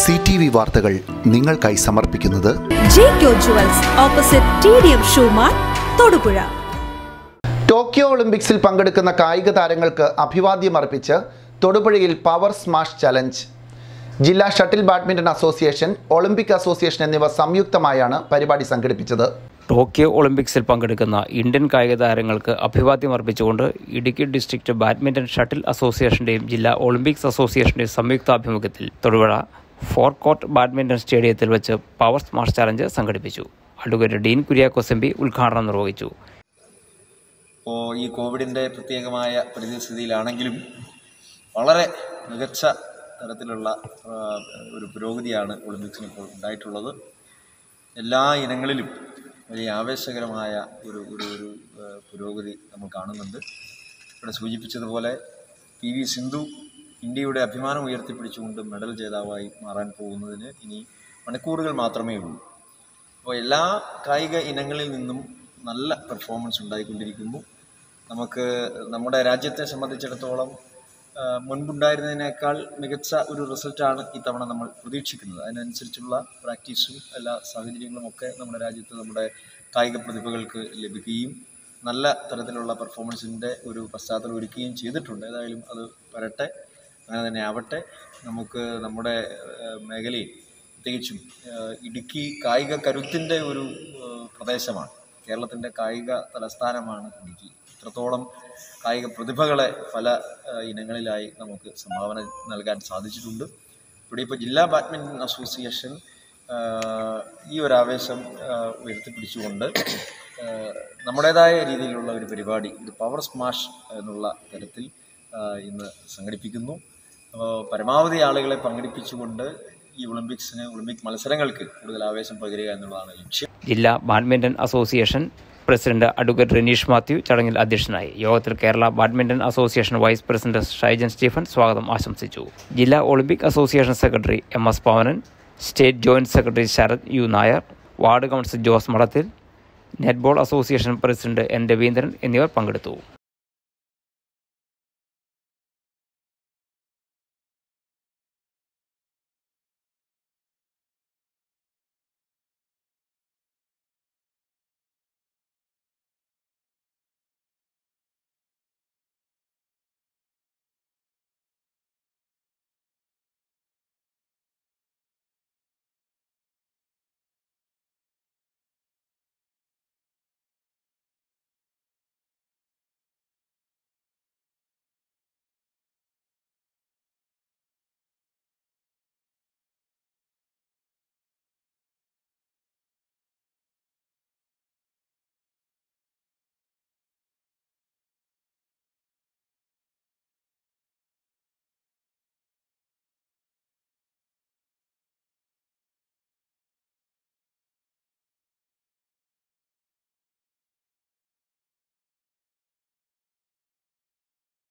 C T V വാർത്തകൾ നിങ്ങൾക്കായി സമർപ്പിക്കുന്നത് Jaico Jewels opposite T D M shoe mart Thodupuzha Tokyo ഒളിമ്പിക്സിൽ പങ്കെടുക്കുന്ന കായിക താരങ്ങൾക്ക് അഭിവാദ്യം അർപ്പിച്ച് തൊടുപുഴയിൽ പവർ സ്മാഷ് ചലഞ്ച് ജില്ലാ shuttle badminton association Olympic association എന്നിവ സംയുക്തമായാണ് പരിപാടി സംഘടിപ്പിച്ചത് ടോക്കിയോ ഒളിമ്പിക്സിൽ പങ്കെടുക്കുന്ന ഇന്ത്യൻ കായിക താരങ്ങൾക്ക് അഭിവാദ്യം അർപ്പിച്ചുകൊണ്ട് ഇടുക്കി ഡിസ്ട്രിക്ട് ബാഡ്മിന്റൺ ഷട്ടിൽ അസോസിയേഷന്റെയും ജില്ലാ ഒളിമ്പിക്സ് അസോസിയേഷന്റെയും സംയുക്താഭിമുഖ്യത്തിൽ തൊടുപുഴ ഫോർ കോർട്ട് ബാഡ്മിന്റൺ സ്റ്റേഡിയത്തിൽ വെച്ച് പവർ സ്മാഷ് ചലഞ്ച് സംഘടിപ്പിച്ചു advocate Dean Kuriakose M P ഉദ്ഘാടനം നിർവഹിച്ചു ഇപ്പോൾ ഈ കോവിഡിൻ്റെ പ്രത്യേകമായ പരിസ്ഥിതിയിലാണെങ്കിലും വളരെ മികച്ച തരത്തിലുള്ള ആ, ഒരു പുരോഗതിയാണ് ഒളിമ്പിക്സിന് ഇപ്പോൾ ഉണ്ടായിട്ടുള്ളത് എല്ലാ ഇനങ്ങളിലും വലിയ ആവേശകരമായ ഒരു ഒരു ഒരു ആ, പുരോഗതി നമ്മൾ കാണുന്നുണ്ട് ഇവിടെ സൂചിപ്പിച്ചതുപോലെ പി വി സിന്ധു ഇന്ത്യയുടെ അഭിമാനം ഉയർത്തിപ്പിടിച്ചുകൊണ്ട് മെഡൽ ജേതാവായി മാറാൻ പോകുന്നതിന് ഇനി മണിക്കൂറുകൾ മാത്രമേ ഉള്ളൂ അപ്പോൾ എല്ലാ കായിക ഇനങ്ങളിൽ നിന്നും നല്ല പെർഫോമൻസ് ഉണ്ടായിക്കൊണ്ടിരിക്കുന്നു നമുക്ക് നമ്മുടെ രാജ്യത്തെ സംബന്ധിച്ചിടത്തോളം ആ, മുൻപുണ്ടായിരുന്നതിനേക്കാൾ മികച്ച ഒരു റിസൾട്ടാണ് ഇത്തവണ നമ്മൾ പ്രതീക്ഷിക്കുന്നത് അതിനനുസരിച്ചുള്ള പ്രാക്ടീസും എല്ലാ സാഹചര്യങ്ങളും ഒക്കെ നമ്മുടെ രാജ്യത്ത് നമ്മുടെ കായിക പ്രതിഭകൾക്ക് ലഭിക്കുകയും നല്ല തരത്തിലുള്ള പെർഫോമൻസിൻ്റെ ഒരു പശ്ചാത്തലം ഒരുക്കുകയും ചെയ്തിട്ടുണ്ട് ഏതായാലും അത് വരട്ടെ അങ്ങനെ തന്നെ ആവട്ടെ നമുക്ക് നമ്മുടെ ആ, മേഖലയിൽ പ്രത്യേകിച്ചും ആ, ഇടുക്കി കായിക കരുത്തിൻ്റെ ഒരു ആ, പ്രദേശമാണ് കേരളത്തിൻ്റെ കായിക തലസ്ഥാനമാണ് ഇടുക്കി ഇത്രത്തോളം കായിക പ്രതിഭകളെ പല ആ, ഇനങ്ങളിലായി നമുക്ക് സംഭാവന നൽകാൻ സാധിച്ചിട്ടുണ്ട് ഇവിടെ ഇപ്പോൾ ജില്ലാ ബാഡ്മിൻ്റൺ അസോസിയേഷൻ ആ, ഈ ഒരു ആവേശം ആ, ഉയർത്തിപ്പിടിച്ചുകൊണ്ട് ആ, നമ്മുടേതായ രീതിയിലുള്ള ഒരു പരിപാടി ഒരു പവർ സ്മാഷ് എന്നുള്ള തരത്തിൽ ആ, ഇന്ന് സംഘടിപ്പിക്കുന്നു അപ്പോൾ പരമാവധി ആളുകളെ പങ്കെടുപ്പിച്ചുകൊണ്ട് ഈ ഒളിമ്പിക്സിന് ഒളിമ്പിക് മത്സരങ്ങൾക്ക് കൂടുതൽ ആവേശം പകരുക എന്നുള്ളതാണ് ലക്ഷ്യം ജില്ലാ badminton association president advocate Renish Mathew ചടങ്ങിൽ അധ്യക്ഷനായി യോഗത്തിൽ Kerala badminton association vice president Shaijan Stephen സ്വാഗതം ആശംസിച്ചു ജില്ലാ Olympic association secretary M S Pavanan state joint secretary Sarath U Nair ward council Jose Madathil netball association president N Raveendran എന്നിവർ പങ്കെടുത്തു